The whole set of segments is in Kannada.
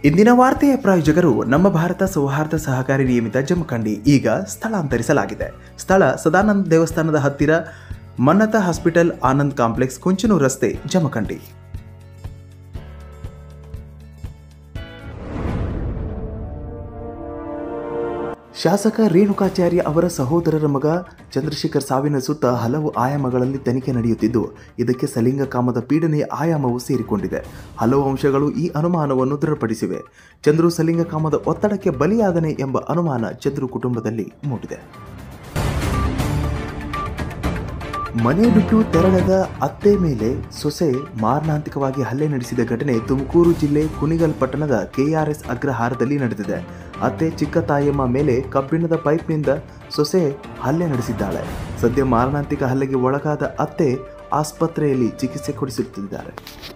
ಇಂದಿನ ವಾರ್ತೆಯ ಪ್ರಾಯೋಜಕರು ನಮ್ಮ ಭಾರತ ಸೌಹಾರ್ದ ಸಹಕಾರಿ ನಿಯಮಿತ ಜಮಖಂಡಿ ಈಗ ಸ್ಥಳಾಂತರಿಸಲಾಗಿದೆ ಸ್ಥಳ ಸದಾನಂದ ದೇವಸ್ಥಾನದ ಹತ್ತಿರ ಮನ್ನತ ಹಾಸ್ಪಿಟಲ್ ಆನಂದ್ ಕಾಂಪ್ಲೆಕ್ಸ್ ಕುಂಚನೂರು ರಸ್ತೆ ಜಮಖಂಡಿ ಶಾಸಕ ರೇಣುಕಾಚಾರ್ಯ ಅವರ ಸಹೋದರರ ಮಗ ಚಂದ್ರಶೇಖರ್ ಸಾವಿನ ಸುತ್ತ ಹಲವು ಆಯಾಮಗಳಲ್ಲಿ ತನಿಖೆ ನಡೆಯುತ್ತಿದ್ದು ಇದಕ್ಕೆ ಸಲಿಂಗ ಕಾಮದ ಪೀಡನೆಯ ಆಯಾಮವು ಸೇರಿಕೊಂಡಿದೆ ಹಲವು ಅಂಶಗಳು ಈ ಅನುಮಾನವನ್ನು ದೃಢಪಡಿಸಿವೆ ಚಂದ್ರು ಸಲಿಂಗ ಕಾಮದ ಒತ್ತಡಕ್ಕೆ ಬಲಿಯಾದನೆ ಎಂಬ ಅನುಮಾನ ಚಂದ್ರು ಕುಟುಂಬದಲ್ಲಿ ಮೂಡಿದೆ ಮನೆ ಬಿಟ್ಟು ತೆರಳದ ಅತ್ತೆ ಮೇಲೆ ಸೊಸೆ ಮಾರಣಾಂತಿಕವಾಗಿ ಹಲ್ಲೆ ನಡೆಸಿದ ಘಟನೆ ತುಮಕೂರು ಜಿಲ್ಲೆ ಕುಣಿಗಲ್ ಪಟ್ಟಣದ ಕೆಆರ್ಎಸ್ ಅಗ್ರಹಾರದಲ್ಲಿ ನಡೆದಿದೆ ಅತ್ತೆ ಚಿಕ್ಕ ತಾಯಮ್ಮ ಮೇಲೆ ಕಬ್ಬಿಣದ ಪೈಪ್ನಿಂದ ಸೊಸೆ ಹಲ್ಲೆ ನಡೆಸಿದ್ದಾಳೆ ಸದ್ಯ ಮಾರಣಾಂತಿಕ ಹಲ್ಲೆಗೆ ಒಳಗಾದ ಅತ್ತೆ ಆಸ್ಪತ್ರೆಯಲ್ಲಿ ಚಿಕಿತ್ಸೆ ಕೊಡಿಸುತ್ತಿದ್ದಾರೆ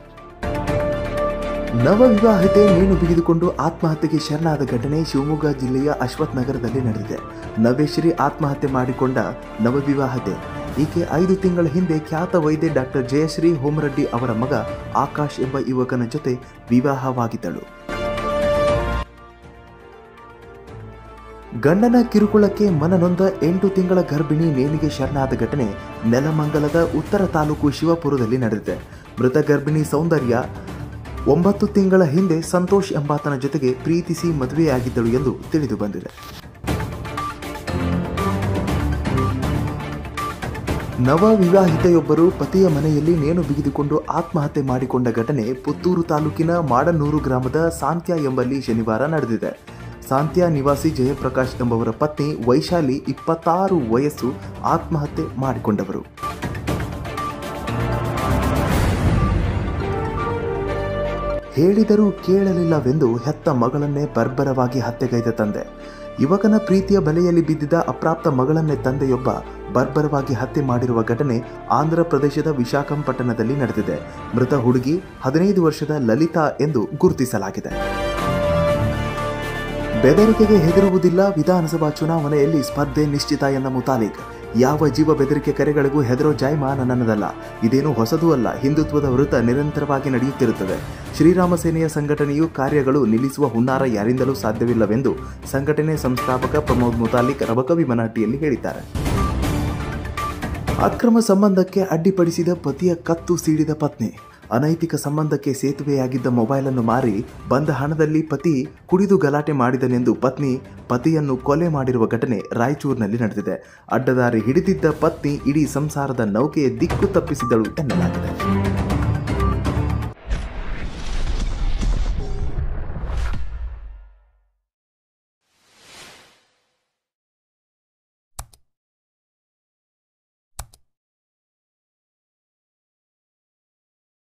ನವವಿವಾಹಿತೆ ನೇಣು ಬಿಗಿದುಕೊಂಡು ಆತ್ಮಹತ್ಯೆಗೆ ಶರಣಾದ ಘಟನೆ ಶಿವಮೊಗ್ಗ ಜಿಲ್ಲೆಯ ಅಶ್ವಥ್ ನಗರದಲ್ಲಿ ನಡೆದಿದೆ ನವೇಶ್ರೀ ಆತ್ಮಹತ್ಯೆ ಮಾಡಿಕೊಂಡ ನವವಿವಾಹಿತೆ ಈಕೆ ಐದು ತಿಂಗಳ ಹಿಂದೆ ಖ್ಯಾತ ವೈದ್ಯ ಡಾಕ್ಟರ್ ಜಯಶ್ರೀ ಹೋಮರೆಡ್ಡಿ ಅವರ ಮಗ ಆಕಾಶ್ ಎಂಬ ಯುವಕನ ಜೊತೆ ವಿವಾಹವಾಗಿದ್ದಳು ಗಂಡನ ಕಿರುಕುಳಕ್ಕೆ ಮನನೊಂದ ಎಂಟು ತಿಂಗಳ ಗರ್ಭಿಣಿ ನೇಣಿಗೆ ಶರಣಾದ ಘಟನೆ ನೆಲಮಂಗಲದ ಉತ್ತರ ತಾಲೂಕು ಶಿವಪುರದಲ್ಲಿ ನಡೆದಿದೆ ಮೃತ ಗರ್ಭಿಣಿ ಸೌಂದರ್ಯ ಒಂಬತ್ತು ತಿಂಗಳ ಹಿಂದೆ ಸಂತೋಷ್ ಎಂಬಾತನ ಜೊತೆಗೆ ಪ್ರೀತಿಸಿ ಮದುವೆಯಾಗಿದ್ದಳು ಎಂದು ತಿಳಿದು ಬಂದಿದೆ ನವ ವಿವಾಹಿತೆಯೊಬ್ಬರು ಪತಿಯ ಮನೆಯಲ್ಲಿ ನೇಣು ಬಿಗಿದುಕೊಂಡು ಆತ್ಮಹತ್ಯೆ ಮಾಡಿಕೊಂಡ ಘಟನೆ ಪುತ್ತೂರು ತಾಲೂಕಿನ ಮಾಡನೂರು ಗ್ರಾಮದ ಸಾಂತ್ಯ ಎಂಬಲ್ಲಿ ಶನಿವಾರ ನಡೆದಿದೆ ಸಾಂತ್ಯ ನಿವಾಸಿ ಜಯಪ್ರಕಾಶ್ ಎಂಬವರ ಪತ್ನಿ ವೈಶಾಲಿ ಇಪ್ಪತ್ತಾರು ವಯಸ್ಸು ಆತ್ಮಹತ್ಯೆ ಮಾಡಿಕೊಂಡವರು ಹೇಳಿದರೂ ಕೇಳಲಿಲ್ಲವೆಂದು ಹೆತ್ತ ಮಗಳನ್ನೇ ಬರ್ಬರವಾಗಿ ಹತ್ಯೆಗೈದ ತಂದೆ ಯುವಕನ ಪ್ರೀತಿಯ ಬಲೆಯಲ್ಲಿ ಬಿದ್ದಿದ್ದ ಅಪ್ರಾಪ್ತ ಮಗಳನ್ನೇ ತಂದೆಯೊಬ್ಬ ಬರ್ಬರವಾಗಿ ಹತ್ಯೆ ಮಾಡಿರುವ ಘಟನೆ ಆಂಧ್ರ ಪ್ರದೇಶದ ವಿಶಾಖಪಟ್ಟಣದಲ್ಲಿ ನಡೆದಿದೆ ಮೃತ ಹುಡುಗಿ ಹದಿನೈದು ವರ್ಷದ ಲಲಿತಾ ಎಂದು ಗುರುತಿಸಲಾಗಿದೆ ಬೆದರಿಕೆಗೆ ಹೆದರುವುದಿಲ್ಲ ವಿಧಾನಸಭಾ ಚುನಾವಣೆಯಲ್ಲಿ ಸ್ಪರ್ಧೆ ನಿಶ್ಚಿತ ಎನ್ನ ಮುತಾಲಿಕ್ ಯಾವ ಜೀವ ಬೆದರಿಕೆ ಕರೆಗಳಿಗೂ ಹೆದರೋ ಜಾಯಮಾನ ನನ್ನದಲ್ಲ ಇದೇನು ಹೊಸದೂ ಅಲ್ಲ ಹಿಂದುತ್ವದ ವೃತ್ತ ನಿರಂತರವಾಗಿ ನಡೆಯುತ್ತಿರುತ್ತದೆ ಶ್ರೀರಾಮ ಸೇನೆಯ ಸಂಘಟನೆಯು ಕಾರ್ಯಗಳು ನಿಲ್ಲಿಸುವ ಹುನ್ನಾರ ಯಾರಿಂದಲೂ ಸಾಧ್ಯವಿಲ್ಲವೆಂದು ಸಂಘಟನೆ ಸಂಸ್ಥಾಪಕ ಪ್ರಮೋದ್ ಮುತಾಲಿಕ್ ರಬಕವಿ ಮನಹಟ್ಟಿಯಲ್ಲಿ ಹೇಳಿದ್ದಾರೆ ಅಕ್ರಮ ಸಂಬಂಧಕ್ಕೆ ಅಡ್ಡಿಪಡಿಸಿದ ಪತಿಯ ಕತ್ತು ಸೀಳಿದ ಪತ್ನಿ ಅನೈತಿಕ ಸಂಬಂಧಕ್ಕೆ ಸೇತುವೆಯಾಗಿದ್ದ ಮೊಬೈಲ್ ಅನ್ನು ಮಾರಿ ಬಂದ ಹಣದಲ್ಲಿ ಪತಿ ಕುಡಿದು ಗಲಾಟೆ ಮಾಡಿದನೆಂದು ಪತ್ನಿ ಪತಿಯನ್ನು ಕೊಲೆ ಮಾಡಿರುವ ಘಟನೆ ರಾಯಚೂರಿನಲ್ಲಿ ನಡೆದಿದೆ ಅಡ್ಡದಾರಿ ಹಿಡಿದಿದ್ದ ಪತ್ನಿ ಇಡೀ ಸಂಸಾರದ ನೌಕೆಯ ದಿಕ್ಕು ತಪ್ಪಿಸಿದಳು ಎನ್ನಲಾಗಿದೆ